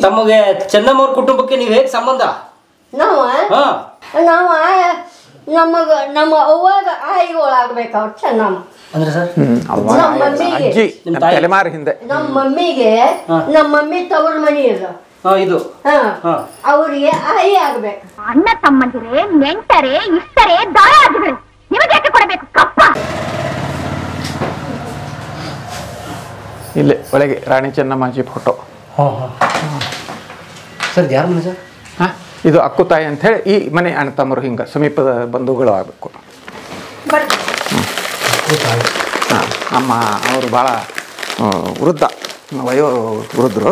ತಮಗೆ ಚೆನ್ನಮ್ಮವ್ರ ಕುಟುಂಬಕ್ಕೆ ನೀವು ಹೇಗೆ ಸಂಬಂಧ ನಾವ ಹಾ ನಾವು ನಮಗ ನಮ್ಮ ಅವ್ವಾಗ ಆಯಿಗಳಾಗ್ಬೇಕು ಅವ್ರು ಚೆನ್ನಮ್ಮ ಅಂದ್ರೆ ಸರ್ ಹ್ಮ್ ಅವ್ವ ನಮ್ಮ ಮಮ್ಮಿಗೆ. ಅಜ್ಜಿ ನಿಮ್ ನಮ್ಮ ತಾಯಿ. ತಲೆಮಾರು ಹಿಂದೆ ನಮ್ಮ ಮಮ್ಮಿಗೆ ಹಾ. ನಮ್ಮ ಮಮ್ಮಿ ತವ್ರ ಮನಿ ಅದ ಹಾ ಇದು ಹಾ ಹಾ. ಅವ್ರಿಗೆ ಆಯಿ ಆಗ್ಬೇಕು ಅಣ್ಣ ತಮ್ಮಂದಿರೇ ನೆಂಟರೇ ಇಷ್ಟರೇ ದಾಯಾದಿಗಳು ನಿಮಗೆ ಯಾಕೆ ಕೊಡಬೇಕು ಕಪ್ಪ ಇಲ್ಲೇ ಒಳಗೆ ರಾಣಿ ಚೆನ್ನಮ್ಮಾಜಿ ಫೋಟೋ ಹಾಂ ಹಾಂ ಸರ್ ಯಾರ ಮನೆ ಸರ್ ಹಾ ಇದು ಅಕ್ಕು ತಾಯಿ ಅಂತ ಹೇಳಿ ಈ ಮನೆ ಅಣ್ಣ ತಮ್ಮರು ಹಿಂಗೆ ಸಮೀಪದ ಬಂಧುಗಳು ಆಗಬೇಕು ಹಾಂ ಅಮ್ಮ ಅವರು ಭಾಳ ಆ, ವೃದ್ಧ ವಯೋ ವೃದ್ಧರು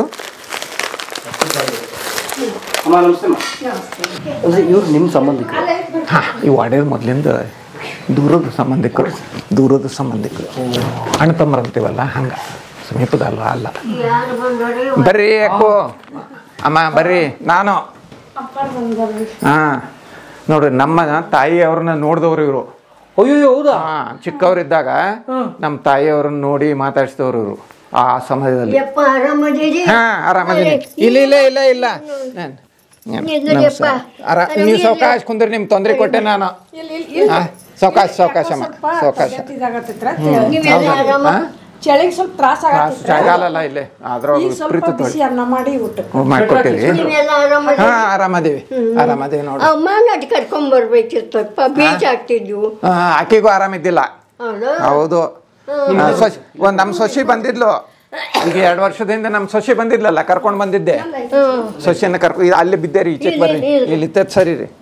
ಅಮ್ಮ ನಮಸ್ತೆ ಅಮ್ಮ ಅಂದ್ರೆ ಇವ್ರು ನಿಮ್ಮ ಸಂಬಂಧಿಕರು ಹಾಂ ಇವು ವಾಡ್ಯದ ಮೊದಲಿಂದ ದೂರದ ಸಂಬಂಧಿಕರು ದೂರದ ಸಂಬಂಧಿಕರು ಅಣ್ಣ ತಮ್ಮರು ಅಂತೀವಲ್ಲ ಹಂಗೆ ಸಮೀಪದ ಅಲ್ಲ ಅಲ್ಲ ಯಾರು ಬಂದೋರಿ ಬರ್ರಿ ಅಕ್ಕು ಅಮ್ಮ ಬರ್ರಿ ನಾನು ಹಾಂ ನೋಡ್ರಿ ನಮ್ಮ ತಾಯಿ ಅವ್ರನ್ನ ನೋಡಿದವ್ರು ಇವರು ಅಯ್ಯೋ ಹೌದಾ ಹಾ ಚಿಕ್ಕವರಿದ್ದಾಗ ನಮ್ಮ ತಾಯಿಯವ್ರನ್ನ ನೋಡಿ ಮಾತಾಡಿಸಿದವ್ರು ಇವರು ಆ ಸಮಯದಲ್ಲಿ ಯಪ್ಪ ಆರಾಮದಿರಿ ಹಾ ಆರಾಮದೀನಿ ಇಲ್ಲ ಇಲ್ಲ ಇಲ್ಲ ಇಲ್ಲ ನಾನ್- ನಾನ್- ಇಲ್ಲ ನಮಸ್ಕಾರ. ಯಪ್ಪ. ಆರಾ- ನೀವು ಸಾವಕಾಶ ಕುಂದ್ರಿ ನಿಮ್ ತೊಂದರೆ ಕೊಟ್ಟೆ ನಾನು ಹಾ, ಸಾವಕಾಶ ಸಾವಕಾಶ ಅಮ್ಮ ಸಾವಕಾಶ ನೀವೆಲ್ಲ ಆರಾಮ ಹಾ? ಚಳಿಗೆ ಸ್ವಲ್ಪ ತ್ರಾಸ ತ್ರಾಸ ಆಗತ್ತಿತ್ತು ಜಾಗಲ್ಲ ಇಲ್ಲೇ ಅದ್ರ ಈಗ ಸ್ವಲ್ಪ ಪ್ರೀತಿ ಬಿಸಿ ಅನ್ನ ಮಾಡಿ ಊಟ ಮಾಡ್ಕೊಟ್ಟಿರಿ ನೀವೆಲ್ಲ ಆರಾಮ ಹಾ ಆರಾಮದೇವಿ ಆರಾಮದೇವಿ ನೋಡ್ರಿ ಅಮ್ಮ ನಟ್ ಕರ್ಕೊಂಡ್ ಬರ್ಬೇಕಿತ್ತಪ್ಪ ಬೀಚ್ ಆಗ್ತಿದ್ವು ಹಾ, ಆಕಿಗೂ ಆರಾಮಿದ್ದಿಲ್ಲ ಹೌದು ಹೌದು ಆ, ಸೊಸಿ ಒಂದ್ ನಮ್ ಸೊಸಿ ಬಂದಿದ್ಲು ಈಗ ಎರಡು ವರ್ಷದಿಂದ ನಮ್ ಸೊಸಿ ಬಂದಿದ್ಲಲ್ಲ ಕರ್ಕೊಂಡ್ ಬಂದಿದ್ದೆ ಸೊಸಿಯನ್ನ ಕರ್ಕೊ ಇದು ಅಲ್ಲಿ ಬಿದ್ದೇರಿ ಈಚೆಗೆ ಬರ್ರಿ ಇಲ್ಲಿ, ಇಲ್ಲಿ. ಇಲ್ಲಿ ಇತ್ತದ್ ಸರಿ ರೀ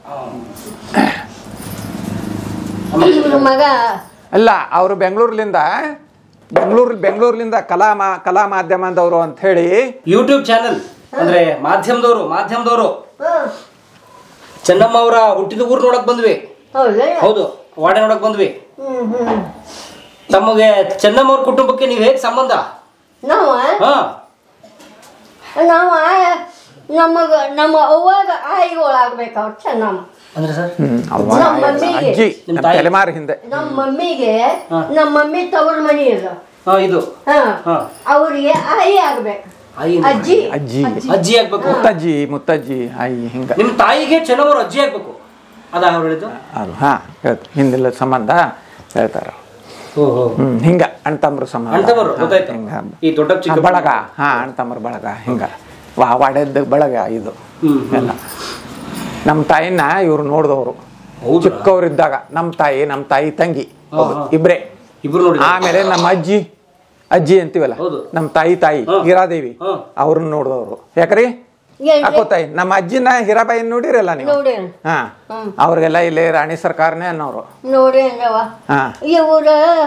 ಇವ್ರ ಮಗ ಅಲ್ಲ ಅವರು ಬೆಂಗಳೂರ್ಲಿಂದ ಬೆಂಗಳೂರು ಬೆಂಗಳೂರ್ಲಿಂದ ಕಲಾ ಮಾ ಕಲಾ ಮಾಧ್ಯಮದವರು ಅಂತ ಹೇಳಿ ಯೂಟ್ಯೂಬ್ ಚಾನೆಲ್ ಅಂದ್ರೆ ಮಾಧ್ಯಮದವರು ಮಾಧ್ಯಮದವರು ಹ್ಮ್. ಚೆನ್ನಮ್ಮ ಅವರ ಹುಟ್ಟಿದ ಊರು ನೋಡಕ್ ಬಂದ್ವಿ ಹೌದಾ ಹೌದು ವಾಡೆ ನೋಡಕ್ ಬಂದ್ವಿ ಹ್ಮ್ ಹ್ಮ್ ತಮಗೆ ಚೆನ್ನಮ್ಮ ಅವ್ರ ಕುಟುಂಬಕ್ಕೆ ನೀವು ಹೇಗೆ ಸಂಬಂಧ ನಾವ ಹಾ ನಾವ ನಮಗ ನಮ್ಮ ಅವ್ವಾಗ ಆಯಿಗಳಾಗ್ಬೇಕು ಅವ್ರು ಚೆನ್ನಮ್ಮ ಅಂದ್ರೆ ಸರ್ ಹ್ಮ್ ಅವ್ವ ನಮ್ಮ ಮಮ್ಮಿಗೆ. ಅಜ್ಜಿ ನಿಮ್ ನಮ್ಮ ತಾಯಿ. ತಲೆಮಾರು ಹಿಂದೆ ನಮ್ಮ ಮಮ್ಮಿಗೆ ನಮ್ಮ ಮಮ್ಮಿ ತವ್ರ ಮನಿ ಅದ ಹಾ ಇದು ಹಾ ಹಾ ಅವ್ರಿಗೆ ಆಯಿ ಆಗ್ಬೇಕು ಆಯಿ ಅಜ್ಜಿ ಅಜ್ಜಿ ಅಜ್ಜಿ ಆಗ್ಬೇಕು ಮುತ್ತಜ್ಜಿ ಮುತ್ತಜ್ಜಿ ಆಯಿ ಹಿಂಗ ನಿಮ್ ತಾಯಿಗೆ ಚೆನ್ನಮ್ಮವ್ರ ಅಜ್ಜಿ ಆಗ್ಬೇಕು ಅದ ಅವ್ರು ಹೇಳಿದ್ದು ಅದು ಹಾ ಹೇಳ್ತ ಹಿಂದಿಲ್ಲ ಸಂಬಂಧ ಹೇಳ್ತಾರ ಹ್ಮ್ ಹಿಂಗ ಅಣ್ಣ ತಮ್ಮರ ಸಂಬಂಧ ಅಣ್ತಮ್ಮರು, ಹಾ, ಗೊತ್ತಾಯ್ತು. ಹಿಂಗ ಈ ದೊಡ್ಡ ಚಿಕ್ಕ ಹಾ, ಬಳಗ ಹಾ ಅಣ್ಣ ತಮ್ಮರ ಬಳಗ ಹಿಂಗ ವಾ ವಾಡ್ಯದ ಬಳಗ ಇದು ಹ್ಮ್, ಹ್ಮ್. ಎಲ್ಲ ನಮ್ಮ ತಾಯಿನ ಇವ್ರು ನೋಡಿದವರು ಹೌದಾ? ಚಿಕ್ಕವರಿದ್ದಾಗ ನಮ್ಮ ತಾಯಿ ನಮ್ಮ ತಾಯಿ ತಂಗಿ ಹಾ, ಹಾ. ಇಬ್ರೇ ಇಬ್ರು ನೋಡಿ ಆಮೇಲೆ ನಮ್ಮ ಅಜ್ಜಿ ಅಜ್ಜಿ ಅಂತೀವಲ್ಲ ಹೌದು. ನಮ್ಮ ತಾಯಿ ತಾಯಿ ಹಾ. ಹೀರಾದೇವಿ ಹಾ. ಅವ್ರನ್ನ ನೋಡಿದವರು ಯಾಕ್ರಿ ಏನ್ರಿ? ಅಕ್ಕೋತಾಯಿ ನಮ್ಮ ಅಜ್ಜಿನ ಹೀರಾಬಾಯಿ ನೋಡಿರಲ್ಲ ನೀವು ನೋಡೇನ್ ಹಾ ಅವ್ರಿಗೆಲ್ಲ ಇಲ್ಲಿ ರಾಣಿ ಸರ್ಕಾರನೇ ಅನ್ನೋರು ನೋಡೇನ್ರವ ಹಾ ಇವ್ರ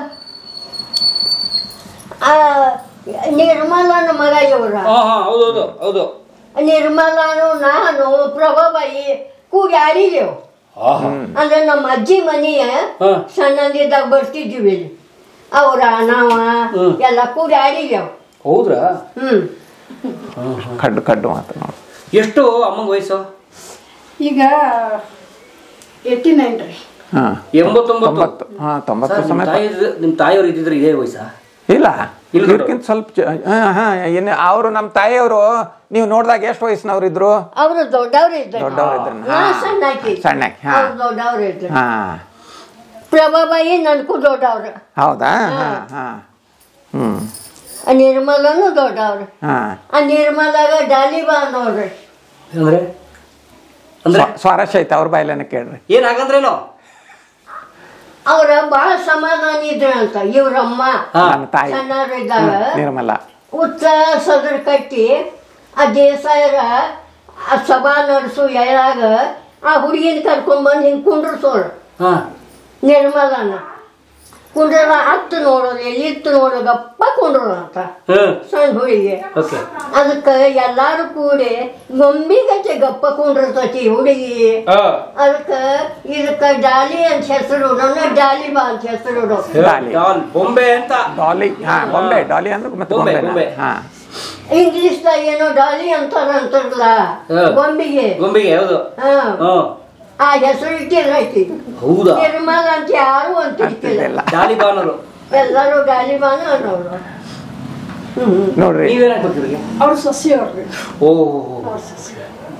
ಆ ನಿರ್ಮಲನ ಮಗ ಇವ್ರ ಹಾ ಹಾ ಹೌದು ಹೌದು ಹೌದು ನಿರ್ಮಲಾನು ನಾನು ಪ್ರಭಾಬಾಯಿ ಕೂಡಿ ಆಡಿದೆವು ಆಹಾ. ಅಂದ್ರೆ ನಮ್ಮ ಅಜ್ಜಿ ಮನೆಯ ಹಾ. ಸಣ್ಣದಿದ್ದಾಗ ಬರ್ತಿದ್ವಿ ಇಲ್ಲಿ ಅವ್ರ ನಾವ ಹ್ಮ್. ಎಲ್ಲ ಕೂಡಿ ಆಡಿದೆವು ಹೌದ್ರಾ ಹ್ಮ್ ಕಡ್ಡು ಕಡ್ಡು ಮಾತು ನೋಡಿ ಎಷ್ಟು ಅಮ್ಮಂಗ ವಯಸ್ಸು ಈಗ ಏಯ್ಟಿ ನೈನ್ ರೀ ಹಾ ಎಂಬತ್ತೊಂಬತ್ತು ತೊಂಬತ್ತು ಹಾ ತೊಂಬತ್ತು ಸರ್, ನಿಮ್ ಸಮೇತ ತಾಯಿ ನಿಮ್ ತಾಯಿಯವ್ರು ಇದ್ದಿದ್ರೆ ಇದೇ ವಯಸ್ಸಾ ಇಲ್ಲ ಇಲ್ಲ ಇವ್ರಕ್ಕಿಂತ ಸ್ವಲ್ಪ ಜ- ಹಾ ಹಾ ಏನು ಅವರು ನಮ್ಮ ತಾಯಿಯವರು ನೀವು ನೋಡಿದಾಗ ಎಷ್ಟು ವಯಸ್ಸಿನವ್ರು ಇದ್ರು ಅವರು ದೊಡ್ಡವ್ರು ಇದ್ರು ದೊಡ್ಡವ್ರು ಇದ್ರು. ನಾ ಹಾ. ಸಣ್ಣಾಕಿ ಸಣ್ಣಾಕಿ, ಹಾ. ಅವ್ರು ದೊಡ್ಡವ್ರು ಇದ್ರು ಹಾ ಪ್ರಭಾಬಾಯಿ ನನ್ಕು ದೊಡ್ಡವ್ರು ಹೌದಾ ಹಾ ಹಾ ಹ್ಮ್ ಆ ನಿರ್ಮಲನು ದೊಡ್ಡವ್ರು ಹಾ ಆ ನಿರ್ಮಲಾಗ ಡಾಲಿಬಾ ನೋಡ್ರಿ ಅಂದ್ರೆ ಅಂದ್ರೆ ಸ್ವ- ಸ್ವಾರಸ್ಯ ಐತೆ ಅವ್ರ ಬಾಯ್ಲೇನೆ ಕೇಳ್ರಿ ಏನ್ ಹಾಗಂದ್ರೇನು ಅವ್ರ ಬಹಳ ಸಮಾಧಾನ ಇದ್ರಂತ ಇವ್ರಮ್ಮ ಹಾ ನನ್ನ ತಾಯಿ ಸಣ್ಣವ್ರಿದ್ದಾಗ ನಿರ್ಮಲ ಉತ್ತ ಸದರ್ ಕಟ್ಟಿ ಆ ದೇಸಾಯರ ಆ ಸಭಾ ನಡೆಸು ಎಳಾಗ ಆ ಹುಡುಗಿನ ಕರ್ಕೊಂಡ್ಬಂದು ಹಿಂಗೆ ಕುಂಡ್ರಸೋಳು ಹಾ ನಿರ್ಮಲನ ಕುಂಡ್ರ ಹತ್ತು ನೋಡೋದು ಎಲ್ಲಿತ್ತು ನೋಡೋ ಗಪ್ಪ ಕುಂಡ್ರು ಅಂತ ಹ್ಮ್ ಸಣ್ಣ ಹುಡುಗಿ ಓಕೆ ಅದಕ್ಕೆ ಎಲ್ಲಾರು ಕೂಡಿ ಮಮ್ಮಿಗತ್ತೆ ಗಪ್ಪ ಕುಂಡಿರ್ತತಿ ಹುಡುಗಿ ಹಾ ಅದಕ್ಕೆ ಇದಕ್ಕೆ ಡಾಲಿ ಅಂತ ಹೆಸರು ನನ್ನ ಡಾಲಿ ಬಾ ಅಂತ ಹೆಸರು ಡಾಲಿ. ಡಾಲ್ ಬೊಂಬೆ ಅಂತ ಡಾಲಿ ಹಾ ಬೊಂಬೆ ಡಾಲಿ ಅಂದ್ರೆ ಮತ್ತೆ ಬೊಂಬೆ, ಬೊಂಬೆ ಬೊಂಬೆ. ಹಾ ಇಂಗ್ಲಿಷ್ದಾಗ ಏನೋ ಡಾಲಿ ಅಂತಾರ ಅಂತಾರಲ್ಲ ಹಾ. ಗೊಂಬಿಗೆ ಗೊಂಬೆಗೆ ಹೌದು ಹಾ ಹ್ಮ್ ಆ ಹೆಸರು ಇಟ್ಟಿರೈತಿ ಹೌದಾ ನಿರ್ಮಲ ಅಂತ ಯಾರು ಅಂತಿರ್ತಿಲ್ಲ ಅಂತಿದ್ದೆಲ್ಲ ಡಾಲಿ ಬಾನರು ಎಲ್ಲರೂ ಡಾಲಿ ಬಾನ ಅನ್ನೋರು ನೋಡ್ರಿ ನೀವೇನಾಗ್ಬೇಕು ಇವ್ರಿಗೆ ಅವ್ರ ಸೊಸೆ ಅವ್ರಿಗೆ ಓ ಅವ್ರ ಸೊಸೆ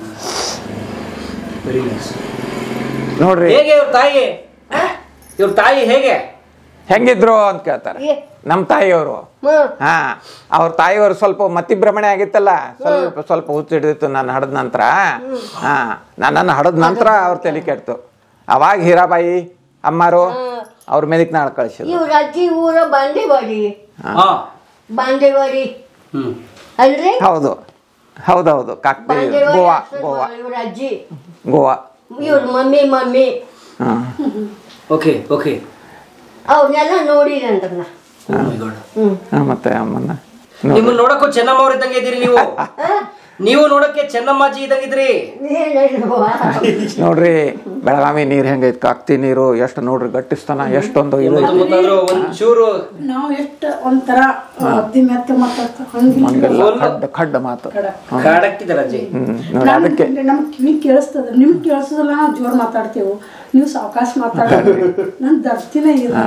ವೆರಿ ನೈಸ್ ನೋಡ್ರಿ ಹೇಗೆ ಇವ್ರ ತಾಯಿ ಇವ್ರ ತಾಯಿ ಹೇಗೆ ಹೆಂಗಿದ್ರು ಅಂತ ಕೇಳ್ತಾರೆ ಏ. ನಮ್ಮ ತಾಯಿಯವರು ಹ್ಮ್ ಹಾ ಅವ್ರ ತಾಯಿಯವರು ಸ್ವಲ್ಪ ಮತಿಭ್ರಮಣೆ ಆಗಿತ್ತಲ್ಲ ಸ್ವಲ್ಪ ಸ್ವಲ್ಪ ಹುಚ್ಚು ಹಿಡಿದಿತ್ತು ನಾನು ಹಡದ ನಂತರ ಹಾ ನನ್ನನ್ನು ಹಡದ ನಂತರ ಅವ್ರ ತಲೆ ಕೆಡ್ತು ಅವಾಗ ಹೀರಾಬಾಯಿ ಅಮ್ಮಾರು ಅವ್ರ ಮೇದಕ್ ನಾಳೆ ಕಳಿಸಿದ್ರು ಇವ್ರ ಅಜ್ಜಿ ಊರ ಬಾಂಡೆವಾಡಿ ಹಾ ಬಾಂಡೆವಾಡಿ ಹ್ಮ್ ಅಲ್ರಿ ಹೌದು ಹೌದೌದು ಕಾಕ್ತಿ ಬಾಂಡೆವಾಡಿ ಗೋವಾ ಗೋವಾ ಇವ್ರ ಅಜ್ಜಿ ಗೋವಾ ಇವ್ರ ಮಮ್ಮಿ ಮಮ್ಮಿ ಹಾ ಓಕೆ ಓಕೆ ಅವ್ರನ್ನೆಲ್ಲ ನೋಡಿರಂದ್ರ ನಾ ಓ ಮೈ ಗಾಡ್ ಹ್ಮ್ ಹಾ, ಮತ್ತೆ ಅಮ್ಮನ್ನ ನಿಮ್ಮನ್ನ ನೋಡಕ್ಕೂ ಚೆನ್ನಮ್ಮ ಅವ್ರ ಇದ್ದಂಗೆ ಇದ್ದೀರಿ ನೀವು ನೀವು ನೋಡಕ್ಕೆ ಚೆನ್ನಮ್ಮಾಜಿ ಇದ್ದಂಗಿದ್ರಿ ಏನಿಲ್ವಾ ನೋಡ್ರಿ ಬೆಳಗಾವಿ ನೀರ್ ಹೆಂಗೈತ್ ಕಾಕ್ತಿ ನೀರು ಎಷ್ಟು ನೋಡ್ರಿ ಗಟ್ಟಿಸ್ತಾನ ಎಷ್ಟೊಂದು ಇದು ಐತಿ. ಗೊತ್ತಾದ್ರು ಒಂದ್ ಚೂರು ನಾವು ಎಷ್ಟು ಒಂಥರ ಅದ್ದಿ ಮೆತ್ತ ಮಾತಾಡ್ತಾ ಹಂಗಿಲ್ಲ ಹಂಗೆಲ್ಲ ಖಡ್ಡ ಖಡ್ಡ ಮಾತು ಕಾಡಕ್ತಿದಾರ ಅಜ್ಜಿ ಹ್ಮ್ ನೋಡಿ ಅದಕ್ಕೆ ನಮ್ ಕಿವಿ ಕೇಳಿಸ್ತದ ನಿಮ್ಗೆ ಕೇಳಿಸೋದಿಲ್ಲ ನಾವು ಜೋರ್ ಮಾತಾಡ್ತೇವು ನೀವು ಸಾವಕಾಶ ಮಾತಾಡೋದು ನನ್ ದರ್ತಿನೇ ಇಲ್ಲ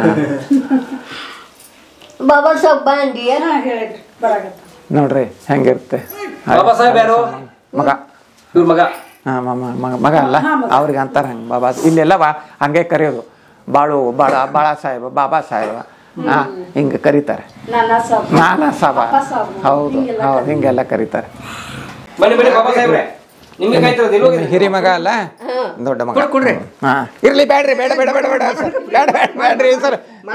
ಬಾಬಾ ಸಾಹೇಬ್ ಬಾಂಡಿ ಏನೋ ಹೇಳಿದ್ರಿ ಬರಾಗತ್ತ ನೋಡ್ರಿ ಹೆಂಗಿರುತ್ತೆ ಬಾಬಾ ಸಾಹೇಬ್ ಯಾರು ಮಗ ಇವ್ರ ಮಗ ಹಾ ಮಗ ಮಗ ಮಗ ಅಲ್ಲ ಅವ್ರಿಗೆ ಅಂತಾರ ಹಂಗ ಬಾಬಾ ಇಲ್ಲೆಲ್ಲ ಬಾ ಹಂಗೆ ಕರೆಯೋದು ಬಾಳು ಬಾಳ ಬಾಳ ಸಾಹೇಬ ಬಾಬಾ ಸಾಹೇಬ ಹಾ ಹಿಂಗೆ ಕರೀತಾರೆ ನಾನಾ ಸಾಬ್ ನಾನಾ ಸಾಬ ಅಪ್ಪ ಸಾಬು. ಹೌದು ಹಿಂಗೆಲ್ಲ ಹೌದು ಹಿಂಗೆಲ್ಲ ಕರೀತಾರೆ ಬನ್ನಿ ಬನ್ನಿ ಬಾಬಾ ಸಾಹೇಬ್ರೆ ನಿಮ್ಗೆ ಕಾಯ್ತಿರೋದು ಎಲ್ಲಿ ಹೋಗಿದ್ರಿ ಹಿರಿ ಮಗ ಅಲ್ಲ ದೊಡ್ಡ ಮಗ ಕೊಡ್ರಿ. ಹಾ ಇರ್ಲಿ ಬೇಡ್ರಿ ಬೇಡ ಬೇಡ ಬೇಡ ಬೇಡ ಸರ್ ಬೇಡ ಬೇಡ ಬೇಡ್ರಿ ಸರ್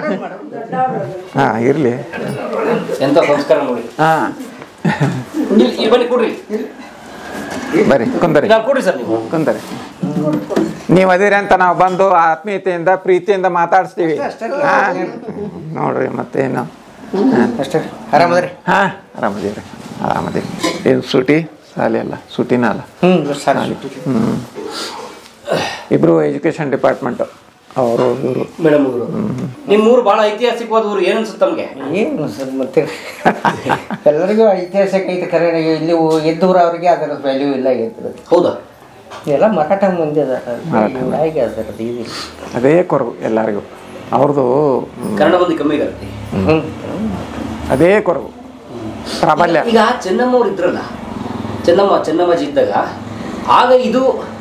ಹಾ ಇರ್ಲಿ ಎಂತ ಸಂಸ್ಕಾರ ನೋಡಿ ಹಾ ಇಲ್ಲಿ ಇಲ್ಲಿ ಬನ್ನಿ ಕೊಡ್ರಿ ಬರ್ರಿ ಕುಂದರಿ ನಾನು ಕೊಡ್ರಿ ಸರ್ ನೀವು ಕುಂದರಿ ನೀವು ಅದಿರಿ ಅಂತ ನಾವು ಬಂದು ಆತ್ಮೀಯತೆಯಿಂದ ಪ್ರೀತಿಯಿಂದ ಮಾತಾಡಿಸ್ತೀವಿ ಹಾ ನೋಡ್ರಿ ಮತ್ತೇನು ಅಷ್ಟೇ ಆರಾಮದ್ರಿ ಹಾ ಆರಾಮದೀವ್ರಿ ಆರಾಮದೀವಿ ಏನು ಸೂಟಿ ಸಾಲಿ ಅಲ್ಲ ಸೂಟಿನ ಅಲ್ಲ ಹ್ಮ್ ಸರ್ ಹ್ಮ್ ಇಬ್ರು ಎಜುಕೇಶನ್ ಡಿಪಾರ್ಟ್ಮೆಂಟ್ ಅವರು ಇವರು ಮೇಡಮ್ ಅವರು ನಿಮ್ಮ ಊರು ಬಹಳ ಐತಿಹಾಸಿಕವಾದ ಊರು ಏನ್ ಅನ್ಸುತ್ತೆ ತಮ್ಗೆ ಏನು ಸರ್ ಮತ್ತೆ ಎಲ್ಲರಿಗೂ ಐತಿಹಾಸಿಕ ಐತೆ ಕರೆ ಇಲ್ಲಿ ಎದ್ದೂರು ಅವ್ರಿಗೆ ಅದರ ವ್ಯಾಲ್ಯೂ ಇಲ್ಲ ಆಗೈತೆ ಹೌದಾ ಎಲ್ಲ ಮರಾಠ ಮಂದಿ ಅದ ಮರಾಠ. ಹಾಗೆ ಅದರದ್ದು ಇದಿಲ್ಲ ಅದೇ ಕೊರಗು ಎಲ್ಲರಿಗೂ ಅವ್ರದ್ದು ಕನ್ನಡ ಮಂದಿ ಕಮ್ಮಿ ಆಗತ್ತೆ ಹ್ಮ್ ಅದೇ ಕೊರಗು ಪ್ರಾಬಲ್ಯ ಈಗ ಚೆನ್ನಮ್ಮ ಅವ್ರು ಇದ್ರಲ್ಲ ಚೆನ್ನಮ್ಮ ಚೆನ್ನಮ್ಮಾಜಿ ಇದ್ದಾಗ ಆಗ ಇದು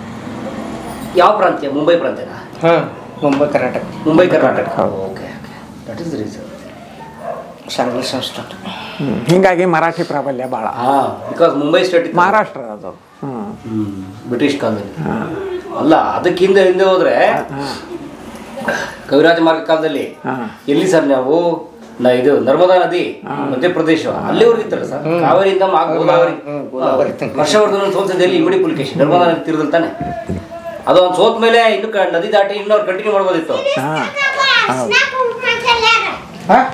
ಯಾವ ಪ್ರಾಂತ್ಯ ಮುಂಬೈ ಪ್ರಾಂತ್ಯನಾ ಹಾಂ ಮುಂಬೈ ಕರ್ನಾಟಕ ಮುಂಬೈ ಕರ್ನಾಟಕ ಹೌದು. Okay that is reason Sangli ಸಂಸ್ಥಾನ ಹ್ಮ್. ಹಿಂಗಾಗಿ ಮರಾಠಿ ಪ್ರಾಬಲ್ಯ ಭಾಳ ಹಾ ಬಿಕಾಸ್ ಮುಂಬೈ ಸ್ಟೇಟ್ ಇತ್ತು ಮಹಾರಾಷ್ಟ್ರ ಅದು ಹ್ಮ್ ಹ್ಮ್ ಬ್ರಿಟಿಷ್ ಕಾಲದಲ್ಲಿ ಅಲ್ಲ ಅದಕ್ಕಿಂತ ಹಿಂದೆ ಹೋದ್ರೆ ಕವಿರಾಜ ಮಾರ್ಗ ಕಾಲದಲ್ಲಿ ಹಾ. ಎಲ್ಲಿ ಸರ್ ನಾವು ನಾ ಇದು ನರ್ಮದಾ ನದಿ ಮಧ್ಯಪ್ರದೇಶ ಅಲ್ಲಿವರೆಗೆ ಇತ್ತಲ್ಲ ಸರ್ ಕಾವೇರಿಯಿಂದ ಮಾ ಗೋದಾವರಿ ಹ್ಮ್, ಗೋದಾವರಿ ತನಕ. ಹರ್ಷವರ್ಧನ ಸೋಲ್ಸದಲ್ಲಿ ಇಮಿಡಿ ಪುಲಿಕೇಶಿ ನರ್ಮದಾ ನದಿ ತೀರದಲ್ಲಿ ತಾನೆ ಅದು ಒಂದು ಸೋತ್ ಮೇಲೆ ಇನ್ನು ಕ- ನದಿ ದಾಟಿ ಇನ್ನು ಅವ್ರು ಕಂಟಿನ್ಯೂ ಮಾಡ್ಬೋದಿತ್ತು ಹಾ ಹೌದು ಹಾಂ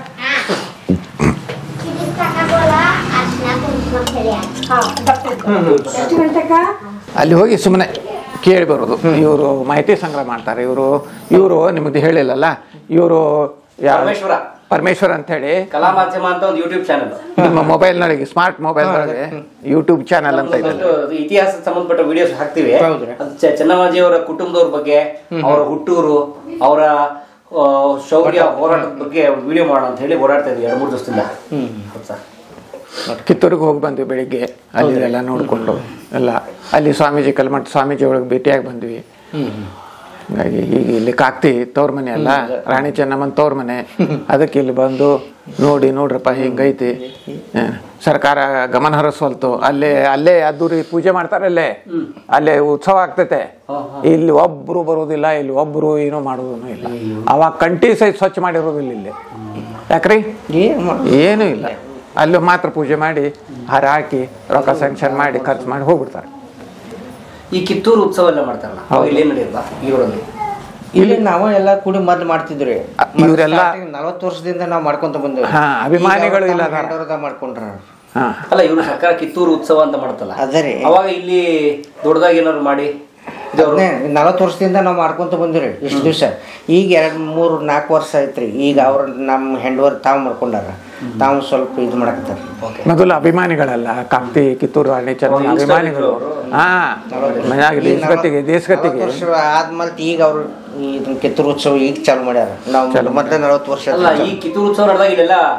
ಹಾ ಬರ್ತೈತೆ ಎಷ್ಟು ಗಂಟೆಗ ಅಲ್ಲಿ ಹೋಗಿ ಸುಮ್ಮನೆ ಕೇಳಿ ಬರೋದು ಇವರು ಮಾಹಿತಿ ಸಂಗ್ರಹ ಮಾಡ್ತಾರೆ ಇವರು ಇವರು ನಿಮಗೆ ಹೇಳಿಲ್ಲಲ್ಲ ಇವರು ಪರಮೇಶ್ವರ. ಪರಮೇಶ್ವರ್ ಅಂತ ಹೇಳಿ ಕಲಾ ಮಾಧ್ಯಮ ಅಂತ ಒಂದು ಯೂಟ್ಯೂಬ್ ಚಾನಲ್ ನಿಮ್ಮ ಮೊಬೈಲ್ನೊಳಗೆ ಸ್ಮಾರ್ಟ್ ಮೊಬೈಲ್ನೊಳಗೆ ಯೂಟ್ಯೂಬ್ ಚಾನಲ್ ಅಂತ ಇದೆ ಇತಿಹಾಸಕ್ಕೆ ಸಂಬಂಧಪಟ್ಟ ವಿಡಿಯೋಸ್ ಹಾಕ್ತಿವಿ ಹೌದ್ರಿ. ಅದು ಚ- ಚೆನ್ನಮ್ಮಾಜಿ ಅವರ ಕುಟುಂಬದವ್ರ ಬಗ್ಗೆ ಅವರ ಹುಟ್ಟೂರು ಅವರ ಆ, ಶೌರ್ಯ ಹೋರಾಟದ ಬಗ್ಗೆ ವಿಡಿಯೋ ಮಾಡೋಣ ಅಂತ ಹೇಳಿ ಓಡಾಡ್ತಾ ಇದ್ವಿ ಎರಡು ಮೂರು ದಿವಸದಿಂದ ಹೌದು ಸರ್ ಕಿತ್ತೂರಿಗೆ ಹೋಗಿ ಬಂದ್ವಿ ಬೆಳಿಗ್ಗೆ ಅಲ್ಲಿ ಎಲ್ಲ ನೋಡಿಕೊಂಡು ಎಲ್ಲ ಅಲ್ಲಿ ಸ್ವಾಮೀಜಿ ಕಲ್ಮಠ ಸ್ವಾಮೀಜಿ ಒಳಗೆ ಭೇಟಿಯಾಗಿ ಬಂದ್ವಿ ಹಾಗಾಗಿ ಈಗ ಇಲ್ಲಿ ಕಾಕ್ತಿ ತವ್ರ ಮನೆ ಅಲ್ಲ ರಾಣಿ ಚೆನ್ನಮ್ಮನ ತವ್ರ ಮನೆ ಅದಕ್ಕೆ ಇಲ್ಲಿ ಬಂದು ನೋಡಿ ನೋಡ್ರಪ್ಪ ಹಿಂಗೈತಿ ಹ, ಸರ್ಕಾರ ಗಮನ ಹರಿಸ್ವಲ್ತು ಅಲ್ಲೇ ಅಲ್ಲೇ ಅದ್ದೂರಿ ಪೂಜೆ ಮಾಡ್ತಾರಲ್ಲೇ ಅಲ್ಲೇ ಉತ್ಸವ ಆಗ್ತೈತೆ ಇಲ್ಲಿ ಒಬ್ರು ಬರೋದಿಲ್ಲ ಇಲ್ಲಿ ಒಬ್ರು ಏನೂ ಮಾಡೋದೂ ಇಲ್ಲ ಅವಾಗ ಕಂಟಿ ಸಹಿತ ಸ್ವಚ್ಛ ಮಾಡಿರೋದಿಲ್ಲ ಇಲ್ಲಿ ಯಾಕ್ರಿ ಏನು ಮಾಡ ಏನೂ ಇಲ್ಲ ಅಲ್ಲಿ ಮಾತ್ರ ಪೂಜೆ ಮಾಡಿ ಹಾರ ಹಾಕಿ ರೊಕ್ಕ ಸ್ಯಾಂಕ್ಷನ್ ಮಾಡಿ ಖರ್ಚು ಮಾಡಿ ಹೋಗ್ಬಿಡ್ತಾರೆ ಈ ಕಿತ್ತೂರು ಉತ್ಸವ ಎಲ್ಲ ಮಾಡ್ತಾರಲ್ಲ ಅವಾಗ ಇಲ್ಲಿ ಏನ್ ನಡೆಯಲ್ಲ ಈ ಊರಲ್ಲಿ ಇಲ್ಲಿ ನಾವು ಎಲ್ಲ ಕೂಡಿ ಮೊದ್ಲು ಮಾಡ್ತಿದ್ರಿ ಇವ್ರೆಲ್ಲ- ನಲವತ್ತು ವರ್ಷದಿಂದ ನಾವು ಮಾಡ್ಕೊಂತ ಬಂದೇವಿ ಹಾ, ಅಭಿಮಾನಿಗಳು ಇಲ್ಲ ಅದಾರ. ಮಾಡ್ಕೊಂಡ್ರ ಹಾ ಅಲ್ಲ ಇವರು ಸರ್ಕಾರ ಕಿತ್ತೂರು ಉತ್ಸವ ಅಂತ ಮಾಡ್ತಲ್ಲ ಅದೇ ರೀ ಅವಾಗ ಇಲ್ಲಿ ದೊಡ್ಡದಾಗಿ ಏನಾದ್ರು ಮಾಡಿ ಇದು ಅವ್ರು- ನಲವತ್ತು ವರ್ಷದಿಂದ ನಾವು ಮಾಡ್ಕೊಂತ ಬಂದಿರಿ ಇಷ್ಟು ದಿವಸ ಈಗ ಎರಡು ಮೂರು ನಾಲ್ಕು ವರ್ಷ ಆಯ್ತ್ರಿ ಈಗ ಅವ್ರು ನಮ್ಮ ಹೆಂಡವರು ತಾವು ಮಾಡ್ಕೊಂಡಾರ ತಾವು ಸ್ವಲ್ಪ ಇದು ಮಾಡಕತ್ತಾರ ಮೊದಲು ಅಭಿಮಾನಿಗಳಲ್ಲ ಕಾಕ್ತಿ ಕಿತ್ತೂರು ರಾಣಿ ಚೆನ್ನ ಅವ್ರು ಅಭಿಮಾನಿಗಳು ಹಾ ಮನ್ಯಾಗ ದೇಶಗತಿಗೆ ದೇಶಗತಿಗೆ ವರ್ಷ ಆದ್ಮೇಲೆ ಈಗ ಅವರು ಇದನ್ನ ಕಿತ್ತೂರು ಉತ್ಸವ ಈಗ ಚಾಲು ಮಾಡ್ಯಾರ ನಾವು ಮೊದಲೇ ನಲವತ್ತು ವರ್ಷ ಅಲ್ಲ ಈ ಕಿತ್ತೂರು ಉತ್ಸವ ನಡೆದಾಗ ಇಲ್ಲೆಲ್ಲ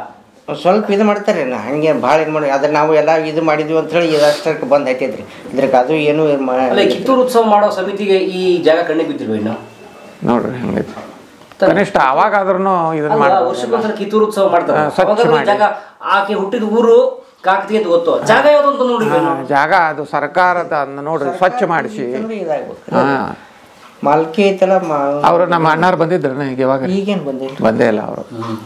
ಒಂದ್ ಸ್ವಲ್ಪ ಇದು ಮಾಡ್ತಾರೆ ನಾ ಹಂಗೆ ಭಾಳ ಇದು ಮಾಡಿ ಅದ್ರ ನಾವು ಎಲ್ಲ ಇದು ಮಾಡಿದ್ವಿ ಅಂತ ಹೇಳಿ ಇದಷ್ಟಕ್ಕೆ ಬಂದ್ ಐತೈತ್ರಿ ಇದ್ರಕ್ಕೆ ಅದು ಏನು ಮಾ- ಅಲ್ಲ ಕಿತ್ತೂರು ಉತ್ಸವ ಮಾಡೋ ಸಮಿತಿಗೆ ಈ ಜಾಗ ಕಣ್ಣಿಗೆ ಬಿದ್ದಿಲ್ವ ಇನ್ನು ನೋಡ್ರಿ ಹಂಗೈತಿ ಕನಿಷ್ಠ ಅವಾಗಾದ್ರೂ ಇದನ್ನ ಅಲ್ಲ, ಮಾಡ್ಬೋದು ವರ್ಷಕ್ಕೊಂದ್ಸಲ ಕಿತ್ತೂರು ಉತ್ಸವ ಮಾಡ್ತಾರೆ ಹಾ, ಸ್ವಚ್ಛ ಅವಾಗಾದ್ರೂ ಈ ಮಾಡಿ. ಜಾಗ ಆಕೆ ಹುಟ್ಟಿದ ಊರು ಕಾಕತಿ ಅಂತ ಗೊತ್ತು ಜಾಗ ಯಾವ್ದು ಅಂತ ನೋಡಿ ಹಾ, ಜಾಗ ಅದು ಸರ್ಕಾರದ ಅದ್ನ ನೋಡ್ರಿ ಸ್ವಚ್ಛ ಮಾಡಿಸಿ ಅಂದ್ರೆ ಇದಾಗ್ಬೇಕು ಹಾ ಮಾಲ್ಕಿ ಐತಲ್ಲ ಮಾ ಅವರು ನಮ್ಮ ಅಣ್ಣಾರು ಬಂದಿದ್ರು ಈಗ ಇವಾಗ ಈಗೇನು ಬಂದಿಲ್ಲ ಬಂದೇ ಇಲ್ಲ ಅವರು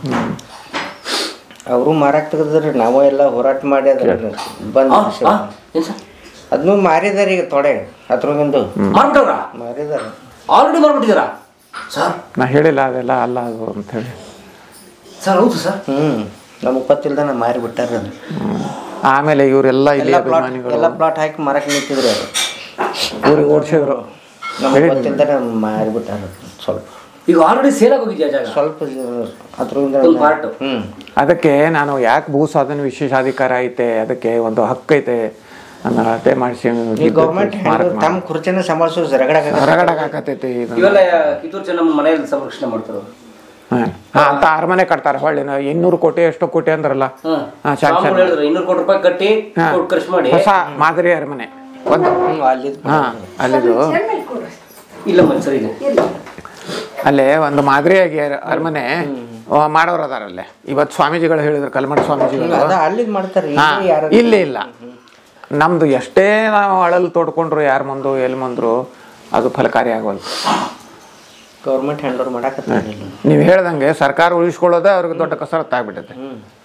ಅವರು ಮಾರಾಕ್ ತೆಗೆದ್ರಿ ನಾವು ಎಲ್ಲ ಹೋರಾಟ ಮಾಡಿ ಅದ್ರ ಬಂದ್ ಏನ್ ಸರ್ ಅದನ್ನು ಮಾರಿದಾರೆ ಈಗ ತೊಡೆ ಅದ್ರೊಂದು ಮಾಡ್ಬಿಟ್ಟವ್ರ ಮಾರಿದಾರ ಆಲ್ರೆಡಿ ಮಾಡ್ಬಿಟ್ಟಿದಾರ ಸರ್ ನಾ ಹೇಳಿಲ್ಲ ಅದೆಲ್ಲ ಅಲ್ಲ ಅದು ಅಂತ ಹೇಳಿ ಸರ್ ಹೌದು ಸರ್ ಹ್ಮ್ ನಮಗೆ ಗೊತ್ತಿಲ್ದ ನಾ ಮಾರಿ ಬಿಟ್ಟಾರ ಅದು ಆಮೇಲೆ ಇವರೆಲ್ಲ ಇಲ್ಲಿ ಎಲ್ಲ ಪ್ಲಾಟ್ ಅಭಿಮಾನಿಗಳು ಎಲ್ಲ ಪ್ಲಾಟ್ ಹಾಕಿ ಮಾರಕ್ ನಿಂತಿದ್ರಿ ಅದು ಊರಿಗೆ ಓಡಿಸಿದ್ರು ನಮಗೆ ಗೊತ್ತಿಲ್ದ ಮಾರಿ ಬಿಟ್ಟಾರ ಅದು ಸ್ವಲ್ಪ ಈಗ ಆಲ್ರೆಡಿ ಸೇಲ್ ಆಗೋಗಿದ್ಯಾ ಜಾಗ ಸ್ವಲ್ಪ ಅದ್ರಿಂದ ಒಂದು part. ಹ್ಮ್ ಅದಕ್ಕೆ ನಾನು ಯಾಕೆ ಭೂ ಸಾಧನೆ ವಿಶೇಷಾಧಿಕಾರ ಐತೆ ಅದಕ್ಕೆ ಒಂದು ಹಕ್ಕೈತೆ ಅನ್ನೋ ಅಳತೆ ಮಾಡಿಸಿ ಈ ಗೌರ್ಮೆಂಟ್ ತಮ್ಮ ಖುರ್ಚಿನ ಸಂಭಾಳಿಸೋ ರಗಡಾಗ ಹೊರಗಡಕಾಕತೈತಿ ಇದು ಇವೆಲ್ಲ ಕಿತ್ತೂರು ಚೆನ್ನಮ್ಮ ಮನೆಯಲ್ಲಿ ಸಂರಕ್ಷಣೆ ಮಾಡ್ತಾರೆ ಹಾ ಹಾ, ಅಂತ ಅರಮನೆ ಕಟ್ತಾರೆ ಹೊಳ್ಳಿ ಇನ್ನೂರು ಕೋಟಿ ಎಷ್ಟು ಕೋಟಿ ಅಂದ್ರಲ್ಲ ಹ್ಮ್ ಹಾ, ಶಾಂಕ್ಷನ್ ಸ್ವಾಮಿಗಳು ಹೇಳಿದ್ರು ಇನ್ನೂರು ಕೋಟಿ ರೂಪಾಯಿ ಕಟ್ಟಿ ಹಾ. ಕೊಟ್ಟು ಖರ್ಚು ಮಾಡಿ ಹೊಸ ಮಾದರಿ ಅರಮನೆ ಒಂದು ಅಲ್ಲಿ ಹಾ ಅಲ್ಲಿದು ಇಲ್ಲ ಮತ್ತೆ ಸರಿ ಇದೆ ಅಲ್ಲೇ ಒಂದು ಮಾದರಿಯಾಗಿ ಅರ- ಅರಮನೆ ಆ, ಮಾಡೋರು ಅದಾರಲ್ಲೇ ಇವತ್ತು ಸ್ವಾಮೀಜಿಗಳು ಹೇಳಿದ್ರು ಕಲ್ಮಠ ಸ್ವಾಮೀಜಿಗಳು ಅದ ಅಲ್ಲಿ ಮಾಡ್ತಾರೆ ಹಾ ಇಲ್ಲಿ ಯಾರು ಇಲ್ಲಿ ಇಲ್ಲ ನಮ್ದು ಎಷ್ಟೇ ನಾವು ಅಳಲ್ ತೋಡ್ಕೊಂಡ್ರು ಯಾರ ಮುಂದು ಎಲ್ಲಿ ಮುಂದ್ರು ಅದು ಫಲಕಾರಿ ಆಗವಲ್ಲ ಗೌರ್ಮೆಂಟ್ ಹ್ಯಾಂಡ್ ಓವರ್ ಮಾಡಾಕತ್ತಾರ ನೀವು ಹೇಳ್ದಂಗೆ ಸರ್ಕಾರ ಉಳಿಸ್ಕೊಳ್ಳೋದೇ ಅವ್ರಿಗೆ ದೊಡ್ಡ ಕಸರತ್ತು ಆಗ್ಬಿಟ್ಟೈತೆ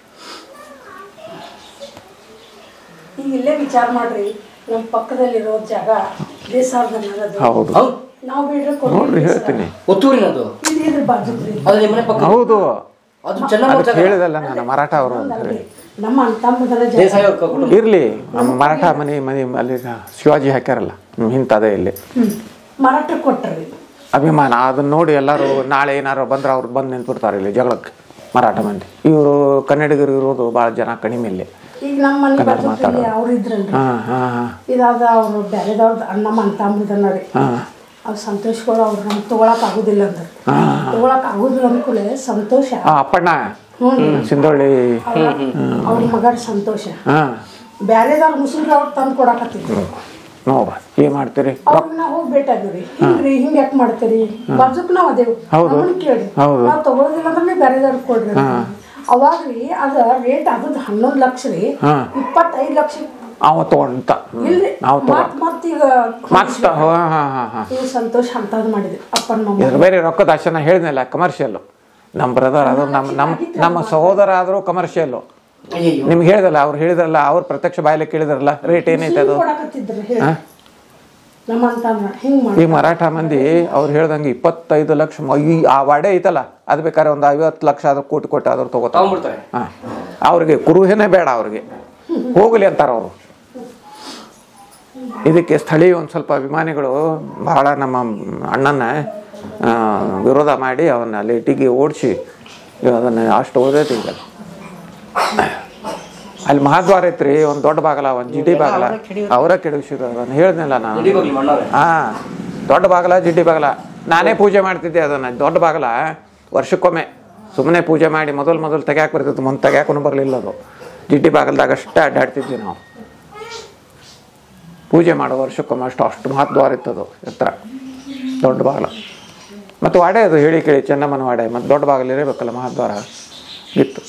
ಈಗ ಇಲ್ಲೇ ವಿಚಾರ ಮಾಡ್ರಿ ನಮ್ಮ ಪಕ್ಕದಲ್ಲಿರೋ ಜಾಗ ಬೇಸಾರ್ದ ಅನ್ನೋದು ಹೌದು ಹೌದು ನಾವು ಬೇಡ್ರೆ ನೋಡ್ರಿ ಹೇಳ್ತೀನಿ ಒತ್ತೂರಿನದು ಇದು ಇದ್ರ ಬಾಜುಕ್ರಿ ಅದು ನಿಮ್ಮ ಮನೆ ಪಕ್ಕ ಹೌದು ಅದು ಚೆನ್ನಮ್ಮ ಅದಕ್ಕೆ ಜಾಗ. ಹೇಳಿದಲ್ಲ ನಾನು ಮರಾಠ ಅವರು ಅಂತ ಹೇಳಿ ನಮ್ಮ ಅಂತಮ್ಮದರ ಜಾಗ ದೇಸಾಯಿ ಅವ್ರ ಕುಟುಂಬ ಇರ್ಲಿ ನಮ್ಮ ಮರಾಠ ಮನೆ ಮನೆ ಅಲ್ಲಿ ಶಿವಾಜಿ ಹಾಕ್ಯಾರಲ್ಲ ಹ್ಮ್, ಇಂಥದೇ ಇಲ್ಲಿ ಹ್ಮ್ ಮಾರಾಟ ಕೊಟ್ರಿ ಅಭಿಮಾನ ಅದನ್ನ ನೋಡಿ ಎಲ್ಲರೂ ನಾಳೆ ಏನಾರು ಬಂದ್ರೆ ಅವ್ರು ಬಂದು ನಿಂತ್ಬಿಡ್ತಾರೆ ಇಲ್ಲಿ ಜಗಳಕ್ಕೆ ಮರಾಠ ಮಂದಿ ಇವರು ಕನ್ನಡಿಗರು ಇರೋದು ಭಾಳ ಜನ ಕಡಿಮೆ ಇಲ್ಲಿ ಈಗ ನಮ್ಮ ಮನೆ ಕನ್ನಡ ಬಾಜುಕ್ರಿ ಮಾತಾಡೋದು. ಅವ್ರು ಇದ್ರಲ್ರಿ ಹಾಂ ಹಾಂ ಹಾಂ ಇದಾದ ಅವ್ರು ಬೇರೆದವ್ರದ್ದು ನಮ್ಮ ಅಂತಮ್ಮದನ್ನ ರೀ ಹಾಂ ಅವ್ರು ಸಂತೋಷಗಳು ಅವ್ರು ನಮ್ಗೆ ತೊಗೊಳಕ್ ಆಗುದಿಲ್ಲ ಅಂದ್ರೆ ತೊಗೊಳಕ್ ಆಗುದಿಲ್ಲ ಅಂದ್ಕೂಲೆ ಸಂತೋಷ ಆ, ಅಪ್ಪಣ್ಣ ಹ್ಞೂ ಸಿಂಧೋಳಿ ಅವ್ರ ಮಗರ ಸಂತೋಷ ಹಾಂ ಬ್ಯಾರೆದವ್ರ ಮುಸ್ಲಿಮ್ರು ಅವ್ರು ತಂದು ಕೊಡಾಕತ್ತಿದ್ರು ನೋಡ್ರ ಏನ್ ಮಾಡ್ತೀರಿ ಅವ್ರಿಗೆ ನಾವು ಹೋಗಿ ಭೇಟಿಯಾಗಿವ್ರಿ ಹಿಂಗ್ರಿ ಹಿಂಗ್ ಯಾಕೆ ಮಾಡ್ತೀರಿ ಬಾಜುಕ್ ನಾವ್ ಅದೇವು ಹೌದು. ನಮ್ಮನ್ನ ಕೇಳ್ರಿ ಹೌದು. ನಾವ್ ತಗೊಳೋದಿಲ್ಲ ಅಂದ್ರೆ ಬೇರೆದವ್ರಿಗೆ ಕೊಡ್ರಿ ಅವಾಗ ರೀ ಅದ ರೇಟ್ ಆಗದ್ ಹನ್ನೊಂದು ಲಕ್ಷ ರೀ ಹಾ. ಇಪ್ಪತ್ತೈದು ಲಕ್ಷ ಅವ ತಗೊಂಡ ಇಲ್ರಿ ನಾವು ತಗೋ ಮತ್ ಮತ್ ಈಗ ಮತ್ತ ಹಾಂ ಹಾಂ ಹಾಂ ಹಾಂ ಇವ್ ಸಂತೋಷ ಅಂತದ್ ಮಾಡಿದ್ರಿ ಅಪ್ಪನ ಮಮ್ಮ ಇದ್ರ ಬೇರೆ ರೊಕ್ಕದ ಆಶನ ಹೇಳಿದ್ನಲ್ಲ ಕಮರ್ಷಿಯಲ್ಲು ನಮ್ಮ ಬ್ರದರ್ ಅದು ನಮ್ಮ ನಮ್ಮ ನಮ್ಮ ಸಹೋದರ ಆದರೂ ಕಮರ್ಷಿಯಲ್ಲು ಅಯ್ಯಯ್ಯೋ ನಿಮ್ಗೆ ಹೇಳಿದಲ್ಲ ಅವ್ರು ಹೇಳಿದ್ರಲ್ಲ ಅವ್ರು ಪ್ರತ್ಯಕ್ಷ ಬಾಯಲ್ಲಿ ಕೇಳಿದ್ರಲ್ಲ ರೇಟ್ ಏನೈತೆ ಅದು ಕೊಡಾಕತ್ತಿದ್ರಿ ಹೇಳಿ ಹಾ? ನಮ್ಮ ಅಂತ ಹಿಂಗ್ ಈ ಮಾಡಿ ಮರಾಠ ಮಂದಿ ಅವ್ರು ಹೇಳ್ದಂಗೆ ಇಪ್ಪತ್ತೈದು ಲಕ್ಷ ಮ- ಈ ಆ ವಾಡೆ ಐತಲ್ಲ ಅದು ಬೇಕಾದ್ರೆ ಒಂದು ಐವತ್ತು ಲಕ್ಷ ಆದ್ರೂ ಕೋಟಿ ಕೋಟಿ ಆದ್ರೂ ತಗೋತಾರೆ ತಗೊಂಡ್ಬಿಡ್ತಾರೆ ಹಾಂ ಅವ್ರಿಗೆ ಕುರುಹೇನೆ ಬೇಡ ಅವ್ರಿಗೆ ಹೋಗಲಿ ಅಂತಾರ ಅವರು ಇದಕ್ಕೆ ಸ್ಥಳೀಯ ಒಂದು ಸ್ವಲ್ಪ ಅಭಿಮಾನಿಗಳು ಬಹಳ ನಮ್ಮ ಅಣ್ಣನ ಆ, ವಿರೋಧ ಮಾಡಿ ಅವನ್ನ ಅಲ್ಲಿ ಇಟ್ಟಿಗೆ ಓಡಿಸಿ ಅದನ್ನು ಅಷ್ಟು ಓದೈತಿ ಈಗ ಅಲ್ಲಿ ಮಹಾದ್ವಾರ ಐತ್ರಿ ಒಂದು ದೊಡ್ಡ ಬಾಗಲ ಒಂದು ಜಿಡಿ ಬಾಗಲ ಅವರ ಕೆಡಗಿಸಿದ್ರು ಅದನ್ನು ಹೇಳ್ದೆನಲ್ಲ ನಾನು ನಡಿ ಹೋಗ್ಲಿ ಮಣ್ಣವ್ರೆ ಹಾ ದೊಡ್ಡ ಬಾಗಲ ಜಿಡ್ಡಿ ಬಾಗಲ ನಾನೇ ಪೂಜೆ ಮಾಡ್ತಿದ್ದೆ ಅದನ್ನ ದೊಡ್ಡ ಬಾಗಲ ವರ್ಷಕ್ಕೊಮ್ಮೆ ಸುಮ್ಮನೆ ಪೂಜೆ ಮಾಡಿ ಮೊದಲು ಮೊದಲು ತೆಗ್ಯಾಕೆ ಬರ್ತಿತ್ತು ಮುಂದೆ ತೆಗ್ಯಾಕೂ ಬರಲಿಲ್ಲ ಅದು ಜಿಡ್ಡಿ ಬಾಗಲ್ದಾಗ ಅಷ್ಟೇ ಅಡ್ಡಾಡ್ತಿದ್ವಿ ನಾವು ಪೂಜೆ ಮಾಡೋ ವರ್ಷಕ್ಕೊಮ್ಮೆ ಅಷ್ಟು ಅಷ್ಟು ಮಹತ್ವಾರ ಇತ್ತದು ಎತ್ತರ ದೊಡ್ಡ ಬಾಗಲ ಮತ್ತು ವಾಡೆ ಅದು ಹೇಳಿ ಕೇಳಿ ಚೆನ್ನಮ್ಮನ ವಾಡೆ ಮತ್ತು ದೊಡ್ಡ ಬಾಗಲ ಇರಬೇಕಲ್ಲ ಮಹಾದ್ವಾರ ಇತ್ತು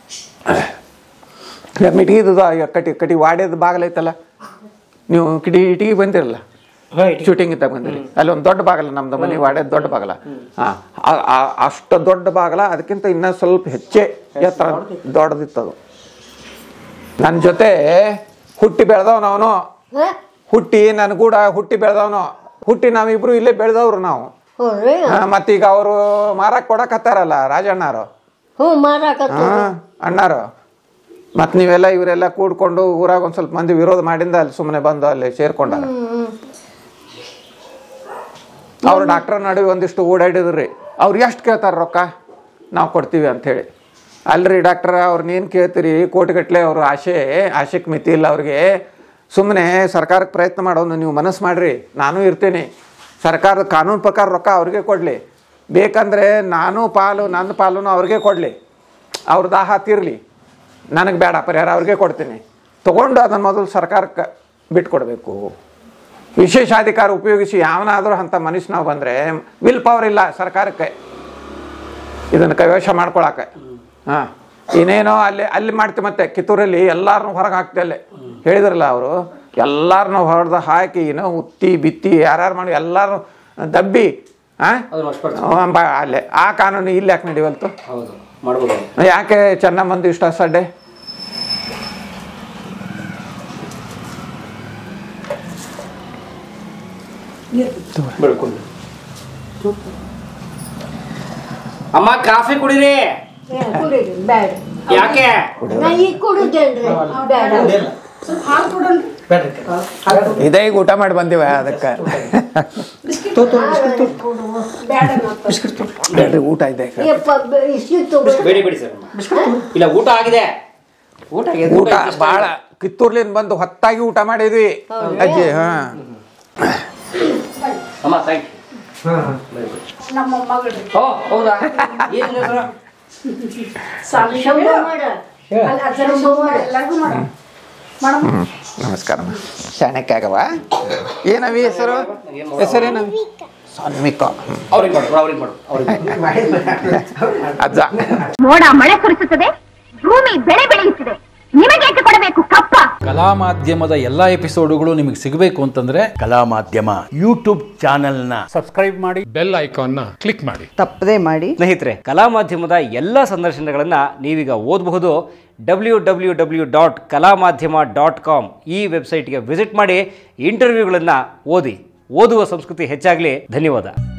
ಮಿಟಿಗಿದು ಕಟಿ ಕಟಿ ವಾಡೆದು ಬಾಗಲ ಐತಲ್ಲ ನೀವು ಕಿಡಿ ಇಟಿಗೆ ಬಂದಿರಲ್ಲ ಶೂಟಿಂಗ್ ಇದ್ದಾಗ ಬಂದಿರಿ ಅಲ್ಲಿ ಒಂದು ದೊಡ್ಡ ಬಾಗಲ ನಮ್ದು ಮನೆ ವಾಡೆ ದೊಡ್ಡ ಬಾಗಲ ಹಾ ಆ- ಆ- ಅಷ್ಟು ದೊಡ್ಡ ಬಾಗಲ ಅದಕ್ಕಿಂತ ಇನ್ನೂ ಸ್ವಲ್ಪ ಹೆಚ್ಚೇ ಎತ್ತರ ದೊಡ್ಡದಿತ್ತದು ನನ್ನ ಜೊತೆ ಹುಟ್ಟಿ ಬೆಳೆದವನು ಅವನು ಹಾ ಹುಟ್ಟಿ ನನ್ನ ಕೂಡ ಹುಟ್ಟಿ ಬೆಳೆದವನು ಹುಟ್ಟಿ ನಾವಿಬ್ರು ಇಲ್ಲೇ ಬೆಳೆದವ್ರು ನಾವು ಹ್ಞೂ ಹಾ, ಮತ್ತೀಗ ಅವರು ಮಾರಕ್ ಕೊಡಕತ್ತಾರಲ್ಲ ರಾಜಣ್ಣರು ಹ್ಞೂ ಮಾರಾಕತ್ತ ಹಾ ಅಣ್ಣಾರು ಮತ್ ನೀವೆಲ್ಲ ಇವರೆಲ್ಲ ಕೂಡ್ಕೊಂಡು ಊರಾಗ ಒಂದ್ ಸ್ವಲ್ಪ ಮಂದಿ ವಿರೋಧ ಮಾಡಿಂದ ಅಲ್ಲಿ ಸುಮ್ಮನೆ ಬಂದು ಅಲ್ಲಿ ಸೇರ್ಕೊಂಡಾರ ಅವ್ರು ಡಾಕ್ಟರ್ ನಡುವೆ ಒಂದಿಷ್ಟು ಓಡಾಡಿದ್ರಿ ಅವ್ರು ಎಷ್ಟು ಕೇಳ್ತಾರ ರೊಕ್ಕ ನಾವು ಕೊಡ್ತೀವಿ ಅಂಥೇಳಿ ಅಲ್ರಿ ಡಾಕ್ಟರ್ ಅವ್ರನ್ನೇನು ಕೇಳ್ತೀರಿ ಕೋಟಿಗಟ್ಲೆ ಅವ್ರ ಆಸೆ ಆಸೆಗೆ ಮಿತಿ ಇಲ್ಲ ಅವ್ರಿಗೆ ಸುಮ್ಮನೆ ಸರ್ಕಾರಕ್ಕೆ ಪ್ರಯತ್ನ ಮಾಡೋನು ನೀವು ಮನಸ್ಸು ಮಾಡ್ರಿ ನಾನು ಇರ್ತೀನಿ ಸರ್ಕಾರದ ಕಾನೂನು ಪ್ರಕಾರ ರೊಕ್ಕ ಅವ್ರಿಗೆ ಕೊಡಲಿ ಬೇಕಂದ್ರೆ ನಾನು ಪಾಲು ನನ್ನ ಪಾಲುನು ಅವ್ರಿಗೆ ಕೊಡಲಿ ಅವ್ರ ದಾಹ ತೀರ್ಲಿ ನನಗೆ ಬೇಡ ಪರಿಹಾರ ಅವ್ರಿಗೆ ಕೊಡ್ತೀನಿ ತೊಗೊಂಡು ಅದನ್ನು ಮೊದಲು ಸರ್ಕಾರಕ್ಕೆ ಬಿಟ್ಕೊಡ್ಬೇಕು ವಿಶೇಷಾಧಿಕಾರ ಉಪಯೋಗಿಸಿ ಯಾವನಾದರೂ ಅಂಥ ಮನುಷ್ಯನಾವ್ ಬಂದರೆ ವಿಲ್ ಪವರ್ ಇಲ್ಲ ಸರ್ಕಾರಕ್ಕೆ ಇದನ್ನು ಕೈವಶ ಮಾಡ್ಕೊಳಕ್ಕೆ ಹಾಂ ಇನ್ನೇನೋ ಅಲ್ಲಿ ಅಲ್ಲಿ ಮಾಡ್ತೀವಿ ಮತ್ತೆ ಕಿತ್ತೂರಲ್ಲಿ ಎಲ್ಲಾರನ್ನೂ ಹೊರಗೆ ಹಾಕ್ತಿ ಅಲ್ಲೇ ಹೇಳಿದ್ರಲ್ಲ ಅವರು ಎಲ್ಲಾರನ್ನೂ ಹೊಡೆದು ಹಾಕಿ ಏನೋ ಉತ್ತಿ ಬಿತ್ತಿ ಯಾರ್ಯಾರು ಮಾಡಿ ಎಲ್ಲರೂ ದಬ್ಬಿ ಹಾಂ ಅದನ್ನ ವಶಪಡಿಸ್ಬೇಕು. ಅಲ್ಲೇ ಆ ಕಾನೂನು ಇಲ್ಲಿ ಯಾಕೆ ನಡಿವಲ್ತು ಹೌದು ಮಾಡ್ಬೋದು ಯಾಕೆ ಚೆನ್ನಮ್ಮಂದು ಇಷ್ಟ ಸಡ್ಡೆ ಬೆಳ್ಕೊಂಡು ಅಮ್ಮ ಕಾಫಿ ಕುಡೀರಿ ಏ, ಕುಡೀರಿ ಬೇಡ ಯಾಕೆ ನಾ ಈಗ ಕುಡುದೇನ್ರಿ ಬೇಡ ಸ್ವಲ್ಪ ಹಾಲು ಕೊಡೋಣ್ರಿ ಇದೇ ಈಗ ಊಟ ಮಾಡಿ ಬಂದಿವ ಅದಕ್ಕೆ ಕೊಡು ಬೇಡ ಮತ್ತೆ ಬೇಡ್ರಿ ಊಟ ಇದೆ ಈಗ. ಯಪ್ಪ ಬ- ಇಷ್ಟು ತಗೋ ಬೇಡಿ ಬೇಡಿ ಸರ್ ಇಲ್ಲ ಊಟ ಆಗಿದೆ ಊಟ ಆಗಿದೆ ಊಟ ಭಾಳ ಕಿತ್ತೂರ್ಲಿಂದ ಬಂದು ಹೊತ್ತಾಗಿ ಊಟ ಮಾಡಿದ್ವಿ ಅಜ್ಜಿ ಹಾ ಅಮ್ಮ ಥ್ಯಾಂಕ್ ನಮ್ಮ ಮಗಳ್ರಿ ಯು ಓ ಹೌದಾ ಏನು ಹೆಸರು ಸಾಲಿ ಶಂಭು ಮಾಡ ಅಲ್ಲಿ ಅಜ್ಜರ ಶಂಭು ಎಲ್ಲರಿಗೂ ಮಾಡ ಮೇಡಮ್ ನಮಸ್ಕಾರ ಶಾಣಕ್ಕಾಗವ ಏನವಿ ಹೆಸರು ಹೆಸರೇನವಿ ಸಾನ್ವಿಕ ಅವ್ರಿಗೆ ಮಾಡು ಅವ್ರಿಗೆ ಮಾಡು ಅವ್ರಿಗೆ ಅಜ್ಜ ಮೋಡ ಮಳೆ ಸುರಿಸುತ್ತದೆ ಭೂಮಿ ಬೆಳೆ ಬೆಳೆಯುತ್ತದೆ ನಿಮಗೇಕೆ ಕೊಡಬೇಕು ಕಪ್ಪ ಕಲಾ ಮಾಧ್ಯಮದ ಎಲ್ಲ ಎಪಿಸೋಡುಗಳು ನಿಮಗೆ ಸಿಗಬೇಕು ಅಂತಂದ್ರೆ ಕಲಾ ಮಾಧ್ಯಮ ಯೂಟ್ಯೂಬ್ ಚಾನೆಲ್ನ ಬೆಲ್ ಐಕಾನ್ನ ಕ್ಲಿಕ್ ಮಾಡಿ ತಪ್ಪದೇ ಮಾಡಿ ಸ್ನೇಹಿತರೆ ಕಲಾ ಮಾಧ್ಯಮದ ಎಲ್ಲ ಸಂದರ್ಶನಗಳನ್ನು ನೀವೀಗ ಓದಬಹುದು ಡಬ್ಲ್ಯೂ ಡಬ್ಲ್ಯೂ ಡಬ್ಲ್ಯೂ ಡಾಟ್ ಕಲಾ ಮಾಧ್ಯಮ ಡಾಟ್ ಕಾಮ್ ಈ ವೆಬ್ಸೈಟ್ಗೆ ವಿಸಿಟ್ ಮಾಡಿ ಇಂಟರ್ವ್ಯೂಗಳನ್ನು ಓದಿ ಓದುವ ಸಂಸ್ಕೃತಿ ಹೆಚ್ಚಾಗಲಿ ಧನ್ಯವಾದ